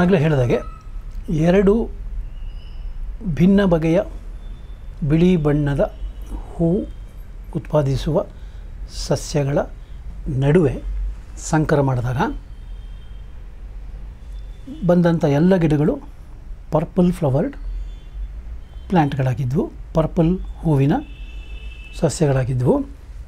ಆಗಲೇ ಹೇಳಿದಾಗೆ ಎರಡು ಭಿನ್ನ ಬಗೆಯ ಬಿಳಿ ಬಣ್ಣದ ಹೂ ಉತ್ಪಾದಿಸುವ ಸಸ್ಯಗಳ ನಡುವೆ ಸಂಕರ ಮಾಡಿದಾಗ ಬಂದಂಥ ಎಲ್ಲ ಗಿಡಗಳು ಪರ್ಪಲ್ ಫ್ಲವರ್ಡ್ ಪ್ಲ್ಯಾಂಟ್ಗಳಾಗಿದ್ವು ಪರ್ಪಲ್ ಹೂವಿನ ಸಸ್ಯಗಳಾಗಿದ್ವು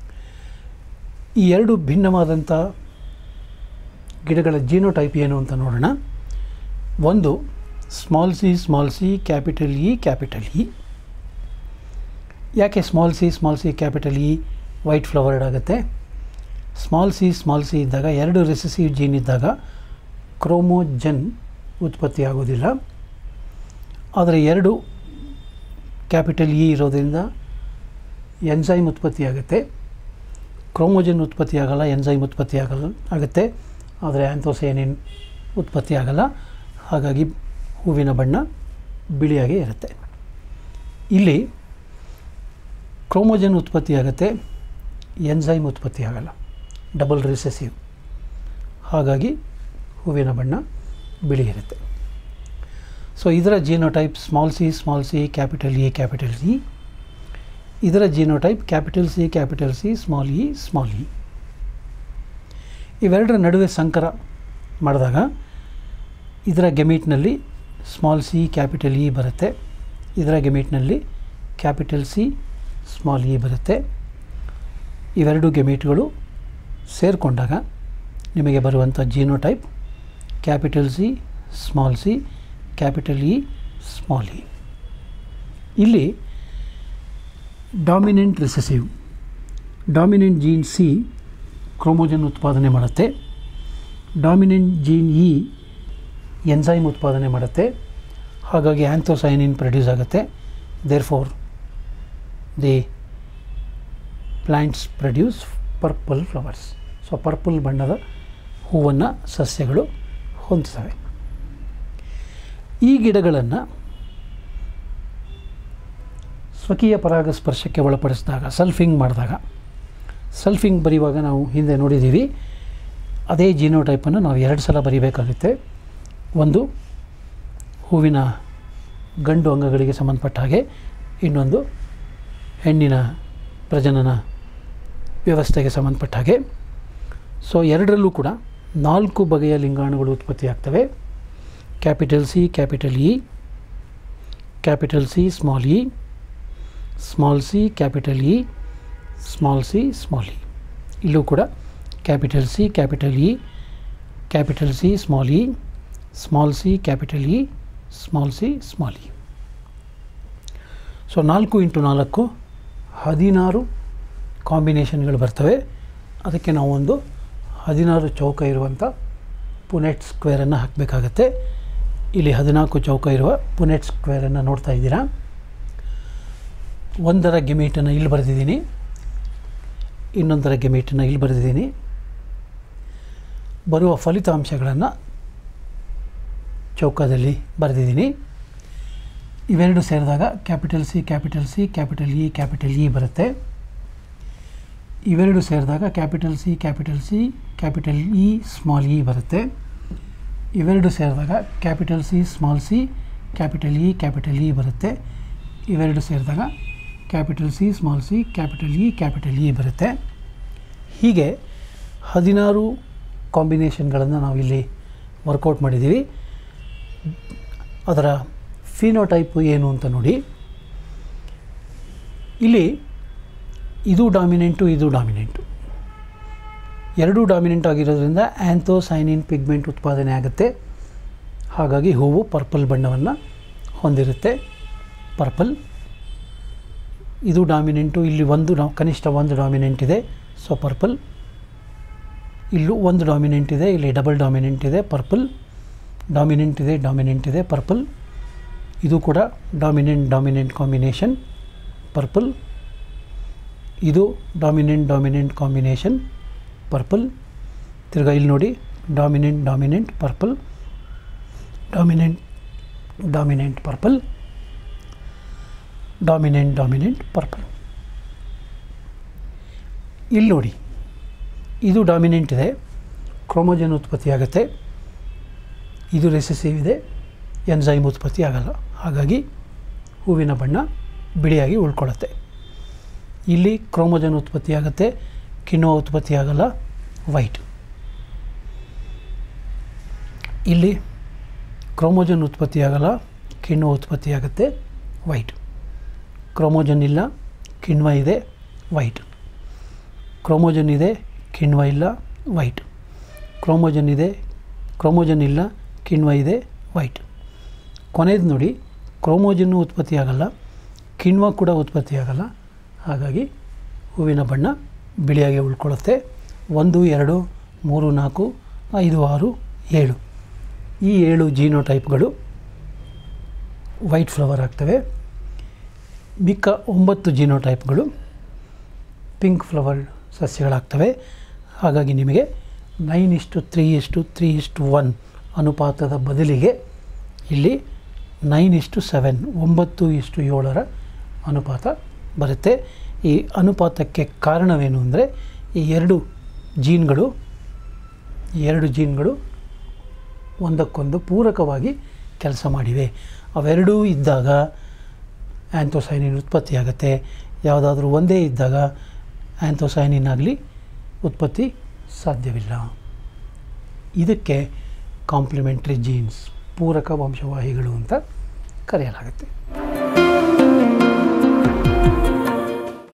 ಈ ಎರಡು ಭಿನ್ನವಾದಂಥ ಗಿಡಗಳ ಜೀನೋಟೈಪ್ ಏನು ಅಂತ ನೋಡೋಣ ಒಂದು small C small C capital E capital E ಯಾಕೆ small C small C capital E white flowered ಆಗುತ್ತೆ ಸ್ಮಾಲ್ ಸಿ ಸ್ಮಾಲ್ ಸಿ ಇದ್ದಾಗ ಎರಡು ರೆಸೆಸಿವ್ ಜೀನ್ ಇದ್ದಾಗ ಕ್ರೋಮೋಜನ್ ಉತ್ಪತ್ತಿ ಆಗೋದಿಲ್ಲ ಆದರೆ ಎರಡು ಕ್ಯಾಪಿಟಲ್ ಇ ಇರೋದ್ರಿಂದ ಎನ್ಸೈಮ್ ಉತ್ಪತ್ತಿ ಆಗುತ್ತೆ ಕ್ರೋಮೋಜನ್ ಉತ್ಪತ್ತಿ ಆಗಲ್ಲ ಎನ್ಸೈಮ್ ಉತ್ಪತ್ತಿ ಆಗಲ್ಲ ಆಗುತ್ತೆ ಆದರೆ ಆ್ಯಂಥೋಸೈನಿನ್ ಉತ್ಪತ್ತಿ ಆಗಲ್ಲ ಹಾಗಾಗಿ ಹೂವಿನ ಬಣ್ಣ ಬಿಳಿಯಾಗೇ ಇರುತ್ತೆ ಇಲ್ಲಿ ಕ್ರೋಮೋಜನ್ ಉತ್ಪತ್ತಿ ಆಗುತ್ತೆ ಎನ್ಸೈಮ್ ಉತ್ಪತ್ತಿ ಆಗಲ್ಲ ಡಬಲ್ ರಿಸೆಸಿವ್ ಹಾಗಾಗಿ ಹೂವಿನ ಬಣ್ಣ ಬಿಳಿ ಇರುತ್ತೆ ಸೊ ಇದರ genotype small C small C capital E capital E ಇದರ genotype capital C capital C small E small E ಇವೆರಡರ ನಡುವೆ ಸಂಕರ ಮಾಡಿದಾಗ ಇದರ ಗೆಮೀಟ್ನಲ್ಲಿ ಸ್ಮಾಲ್ ಸಿ ಕ್ಯಾಪಿಟಲ್ ಇ ಬರುತ್ತೆ ಇದರ ಗೆಮೀಟ್ನಲ್ಲಿ ಕ್ಯಾಪಿಟಲ್ ಸಿ ಸ್ಮಾಲ್ ಇ ಬರುತ್ತೆ ಇವೆರಡು ಗೆಮೀಟ್ಗಳು ಸೇರಿಕೊಂಡಾಗ ನಿಮಗೆ ಬರುವಂಥ genotype capital C small C capital E small E ಇಲ್ಲಿ dominant recessive dominant gene C chromogen ಉತ್ಪಾದನೆ ಮಾಡುತ್ತೆ ಡಾಮಿನೆಂಟ್ ಜೀನ್ ಇ ಎನ್ಸೈಮ್ ಉತ್ಪಾದನೆ ಮಾಡುತ್ತೆ ಹಾಗಾಗಿ ಆ್ಯಂಥೋಸೈನಿನ್ ಪ್ರೊಡ್ಯೂಸ್ ಆಗುತ್ತೆ there for the plants produce purple flowers so purple ಬಣ್ಣದ ಹೂವನ್ನು ಸಸ್ಯಗಳು ಹೊಂದಿಸ್ತವೆ ಈ ಗಿಡಗಳನ್ನು ಸ್ವಕೀಯ ಪರಾಗಸ್ಪರ್ಶಕ್ಕೆ ಒಳಪಡಿಸಿದಾಗ ಸಲ್ಫಿಂಗ್ ಮಾಡಿದಾಗ ಸಲ್ಫಿಂಗ್ ಬರೆಯುವಾಗ ನಾವು ಹಿಂದೆ ನೋಡಿದ್ದೀವಿ ಅದೇ ಜೀನೋಟೈಪನ್ನು ನಾವು ಎರಡು ಸಲ ಬರೀಬೇಕಾಗುತ್ತೆ ಒಂದು ಹೂವಿನ ಗಂಡು ಅಂಗಗಳಿಗೆ ಸಂಬಂಧಪಟ್ಟ ಹಾಗೆ ಇನ್ನೊಂದು ಹೆಣ್ಣಿನ ಪ್ರಜನನ ವ್ಯವಸ್ಥೆಗೆ ಸಂಬಂಧಪಟ್ಟ ಹಾಗೆ ಸೊ ಎರಡರಲ್ಲೂ ಕೂಡ ನಾಲ್ಕು ಬಗೆಯ ಲಿಂಗಾಣುಗಳು ಉತ್ಪತ್ತಿಯಾಗ್ತವೆ capital C capital E capital C small E small C capital E small C small E ಇಲ್ಲೂ ಕೂಡ capital C capital E capital C small E small C capital E small C small E so ನಾಲ್ಕು into ನಾಲ್ಕು ಹದಿನಾರು ಕಾಂಬಿನೇಷನ್ಗಳು ಬರ್ತವೆ ಅದಕ್ಕೆ ನಾವು ಒಂದು ಹದಿನಾರು ಚೌಕ ಇರುವಂಥ ಪುನೆಟ್ ಸ್ಕ್ವೇರನ್ನು ಹಾಕಬೇಕಾಗತ್ತೆ ಇಲ್ಲಿ ಹದಿನಾಲ್ಕು ಚೌಕ ಇರುವ ಪುನೆಟ್ ಸ್ಕ್ವೇರನ್ನು ನೋಡ್ತಾ ಇದ್ದೀರಾ ಒಂದರ ಗೆಮೀಟನ್ನು ಇಲ್ಲಿ ಬರೆದಿದ್ದೀನಿ ಇನ್ನೊಂದರ ಗೆಮೀಟನ್ನು ಇಲ್ಲಿ ಬರೆದಿದ್ದೀನಿ ಬರುವ ಫಲಿತಾಂಶಗಳನ್ನು ಚೌಕದಲ್ಲಿ ಬರೆದಿದ್ದೀನಿ ಇವೆರಡು ಸೇರಿದಾಗ capital C capital C capital E capital E ಬರುತ್ತೆ ಇವೆರಡು ಸೇರಿದಾಗ capital C capital C capital E small E ಬರುತ್ತೆ ಇವೆರಡು ಸೇರಿದಾಗ capital C small C capital E capital E ಬರುತ್ತೆ ಇವೆರಡು ಸೇರಿದಾಗ capital C small C capital E capital E ಬರುತ್ತೆ ಹೀಗೆ ಹದಿನಾರು ಕಾಂಬಿನೇಷನ್ಗಳನ್ನು ನಾವಿಲ್ಲಿ ವರ್ಕೌಟ್ ಮಾಡಿದ್ದೀವಿ ಅದರ ಫಿನೋಟೈಪು ಏನು ಅಂತ ನೋಡಿ ಇಲ್ಲಿ ಇದು ಡಾಮಿನೆಂಟು ಇದು ಡಾಮಿನೆಂಟು ಎರಡೂ ಡಾಮಿನೆಂಟ್ ಆಗಿರೋದ್ರಿಂದ ಆ್ಯಂಥೋಸೈನಿನ್ ಪಿಗ್ಮೆಂಟ್ ಉತ್ಪಾದನೆ ಆಗುತ್ತೆ ಹಾಗಾಗಿ ಹೂವು ಪರ್ಪಲ್ ಬಣ್ಣವನ್ನು ಹೊಂದಿರುತ್ತೆ ಪರ್ಪಲ್ ಇದು ಡಾಮಿನೆಂಟು ಇಲ್ಲಿ ಒಂದು ಡಾ ಕನಿಷ್ಠ ಒಂದು ಡಾಮಿನೆಂಟ್ ಇದೆ ಸೊ ಪರ್ಪಲ್ ಇಲ್ಲೂ ಒಂದು ಡಾಮಿನೆಂಟ್ ಇದೆ ಇಲ್ಲಿ ಡಬಲ್ ಡಾಮಿನೆಂಟ್ ಇದೆ ಪರ್ಪಲ್ ಡಾಮಿನೆಂಟ್ ಇದೆ ಡಾಮಿನೆಂಟ್ ಇದೆ ಪರ್ಪಲ್ ಇದು ಕೂಡ ಡಾಮಿನೆಂಟ್ ಡಾಮಿನೆಂಟ್ ಕಾಂಬಿನೇಷನ್ ಪರ್ಪಲ್ ಇದು ಡಾಮಿನೆಂಟ್ ಡಾಮಿನೆಂಟ್ ಕಾಂಬಿನೇಷನ್ ಪರ್ಪಲ್ ತಿರ್ಗಾ ಇಲ್ಲಿ ನೋಡಿ dominant dominant purple dominant dominant purple dominant dominant purple ಇಲ್ಲಿ ನೋಡಿ ಇದು ಡಾಮಿನೆಂಟ್ ಇದೆ ಕ್ರೋಮೋಜನ್ ಉತ್ಪತ್ತಿಯಾಗುತ್ತೆ ಇದು ರೆಸೆಸಿವ್ ಇದೆ ಎನ್ಸೈಮ್ ಉತ್ಪತ್ತಿ ಆಗಲ್ಲ ಹಾಗಾಗಿ ಹೂವಿನ ಬಣ್ಣ ಬಿಳಿಯಾಗಿ ಉಳ್ಕೊಳ್ಳುತ್ತೆ ಇಲ್ಲಿ ಕ್ರೋಮೋಜನ್ ಉತ್ಪತ್ತಿ ಆಗುತ್ತೆ ಕಿಣ್ವ ಉತ್ಪತ್ತಿ ಆಗಲ್ಲ ವೈಟ್ ಇಲ್ಲಿ ಕ್ರೋಮೋಜನ್ ಉತ್ಪತ್ತಿ ಆಗಲ್ಲ ಕಿಣ್ವ ಉತ್ಪತ್ತಿ ಆಗುತ್ತೆ ವೈಟ್ ಕ್ರೋಮೋಜನ್ ಇಲ್ಲ ಕಿಣ್ವ ಇದೆ ವೈಟ್ ಕ್ರೋಮೋಜನ್ ಇದೆ ಕಿಣ್ವ ಇಲ್ಲ ವೈಟ್ ಕ್ರೋಮೋಜನ್ ಇದೆ ಕ್ರೋಮೋಜನ್ ಇಲ್ಲ ಕಿಣ್ವ ಇದೆ ವೈಟ್ ಕೊನೆಯದು ನೋಡಿ ಕ್ರೋಮೋಜನ್ನು ಉತ್ಪತ್ತಿ ಆಗಲ್ಲ ಕಿಣ್ವ ಕೂಡ ಉತ್ಪತ್ತಿ ಆಗಲ್ಲ ಹಾಗಾಗಿ ಹೂವಿನ ಬಣ್ಣ ಬಿಳಿಯಾಗಿ ಉಳ್ಕೊಳ್ಳುತ್ತೆ ಒಂದು ಎರಡು ಮೂರು ನಾಲ್ಕು ಐದು ಆರು ಏಳು ಈ ಏಳು ಜೀನೋಟೈಪ್ಗಳು ವೈಟ್ ಫ್ಲವರ್ ಆಗ್ತವೆ ಮಿಕ್ಕ ಒಂಬತ್ತು ಜೀನೋಟೈಪ್ಗಳು ಪಿಂಕ್ ಫ್ಲವರ್ ಸಸ್ಯಗಳಾಗ್ತವೆ ಹಾಗಾಗಿ ನಿಮಗೆ ನೈನ್ ಇಷ್ಟು ತ್ರೀ ಇಷ್ಟು ತ್ರೀ ಇಷ್ಟು ಒನ್ ಅನುಪಾತದ ಬದಲಿಗೆ ಇಲ್ಲಿ ನೈನ್ ಇಷ್ಟು ಸೆವೆನ್ ಒಂಬತ್ತು ಇಷ್ಟು ಏಳರ ಅನುಪಾತ ಬರುತ್ತೆ ಈ ಅನುಪಾತಕ್ಕೆ ಕಾರಣವೇನು ಅಂದರೆ ಈ ಎರಡು ಜೀನ್ಗಳು ಈ ಎರಡು ಜೀನ್ಗಳು ಒಂದಕ್ಕೊಂದು ಪೂರಕವಾಗಿ ಕೆಲಸ ಮಾಡಿವೆ ಅವೆರಡೂ ಇದ್ದಾಗ ಆ್ಯಂಥೋಸೈನಿನ್ ಉತ್ಪತ್ತಿಯಾಗುತ್ತೆ ಯಾವುದಾದ್ರೂ ಒಂದೇ ಇದ್ದಾಗ ಆ್ಯಂಥೋಸೈನಿನ್ ಆಗಲಿ ಉತ್ಪತ್ತಿ ಸಾಧ್ಯವಿಲ್ಲ ಇದಕ್ಕೆ ಕಾಂಪ್ಲಿಮೆಂಟ್ರಿ ಜೀನ್ಸ್ ಪೂರಕ ವಂಶವಾಹಿಗಳು ಅಂತ ಕರೆಯಲಾಗುತ್ತೆ